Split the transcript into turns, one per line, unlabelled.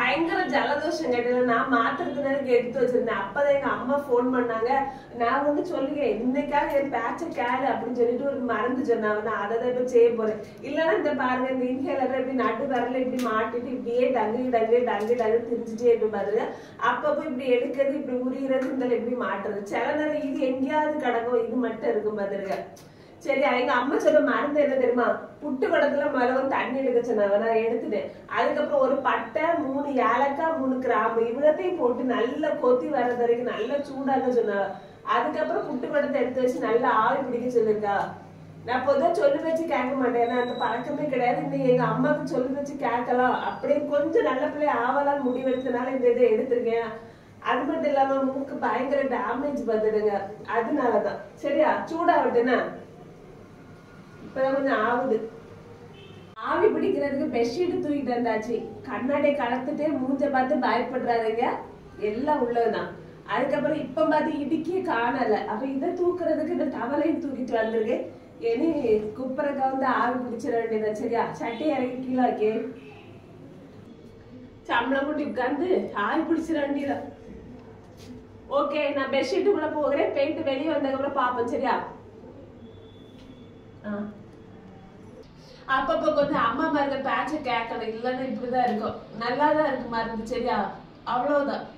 பயங்கர ஜலதோஷம் கேட்டது நான் மாத்திரத்தினருக்கு எடுத்து வச்சிருந்தேன் அப்பதான் எங்க அம்மா ஃபோன் பண்ணாங்க நான் வந்து சொல்லுங்க இன்னைக்காக என் பேச்ச கேளு அப்படின்னு சொல்லிட்டு ஒரு மருந்து சொன்னாங்க நான் அதை தான் இப்ப செய்ய போறேன் இல்லைன்னா இந்த பாருங்க இந்த இன்ஹேலரை இப்படி நட்டு வரல இப்படி மாட்டிட்டு இப்படியே டங்கு டங்கு டங்கு டங்கு திரிஞ்சுட்டே இருப்பேன் பாருங்க அப்பப்போ இப்படி எடுக்கிறது இப்படி உரிகிறது இந்த இப்படி மாட்டுறது சில நேரம் இது எங்கேயாவது கிடக்கும் இது மட்டும் இருக்கும் பாருங்க சரி எங்க அம்மா சொன்ன மருந்து என்ன தெரியுமா புட்டு குடத்துல முதல்ல வந்து தண்ணி எடுக்க சொன்னாங்க நான் எடுத்துட்டேன் அதுக்கப்புறம் ஒரு பட்டை மூணு ஏலக்காய் மூணு கிராம்பு இவ்வளத்தையும் போட்டு நல்லா கொத்தி வர்றது வரைக்கும் நல்லா சூடாக்க சொன்னாங்க அதுக்கப்புறம் புட்டு குடத்தை எடுத்து வச்சு நல்லா ஆவி பிடிக்க சொல்லிருக்கா நான் பொதுவா சொல்லி வச்சு கேட்க மாட்டேன் ஏன்னா அந்த பழக்கமே கிடையாது இன்னைக்கு எங்க அம்மாவுக்கு சொல்லி வச்சு கேட்கலாம் அப்படியே கொஞ்சம் நல்ல பிள்ளை ஆவலான்னு முடிவெடுத்தனால இந்த இதை எடுத்திருக்கேன் அது மட்டும் இல்லாம மூக்கு பயங்கர டேமேஜ் வந்துடுங்க அதனாலதான் சரியா சூடாகட்டுனா இப்பதான் கொஞ்சம் ஆகுது ஆவி பிடிக்கிறதுக்கு பெட்ஷீட் தூக்கிட்டு வந்தாச்சு கண்ணாடி கலத்துட்டு மூஞ்ச பார்த்து பயப்படுறாருங்க எல்லாம் உள்ளதுதான் அதுக்கப்புறம் இப்ப பார்த்து இடுக்கியே காணல அப்ப இதை தூக்குறதுக்கு இந்த டவலையும் தூக்கிட்டு வந்திருக்கேன் இனி குப்பரைக்க வந்து ஆவி பிடிச்சிட வேண்டியதா சரியா சட்டை இறங்கி கீழே வைக்கே சம்பளம் போட்டு உட்காந்து ஆவி பிடிச்சிட வேண்டியதா ஓகே நான் பெட்ஷீட்டுக்குள்ள போகிறேன் போயிட்டு வெளியே வந்ததுக்கப்புறம் பாப்போம் சரியா ஆ. அப்பப்ப கொஞ்சம் அம்மா மருந்து பேட்ச கேட்கணும் இல்லைன்னா இப்படிதான் இருக்கும் நல்லா தான் இருக்கு மருந்து சரியா அவ்வளவுதான்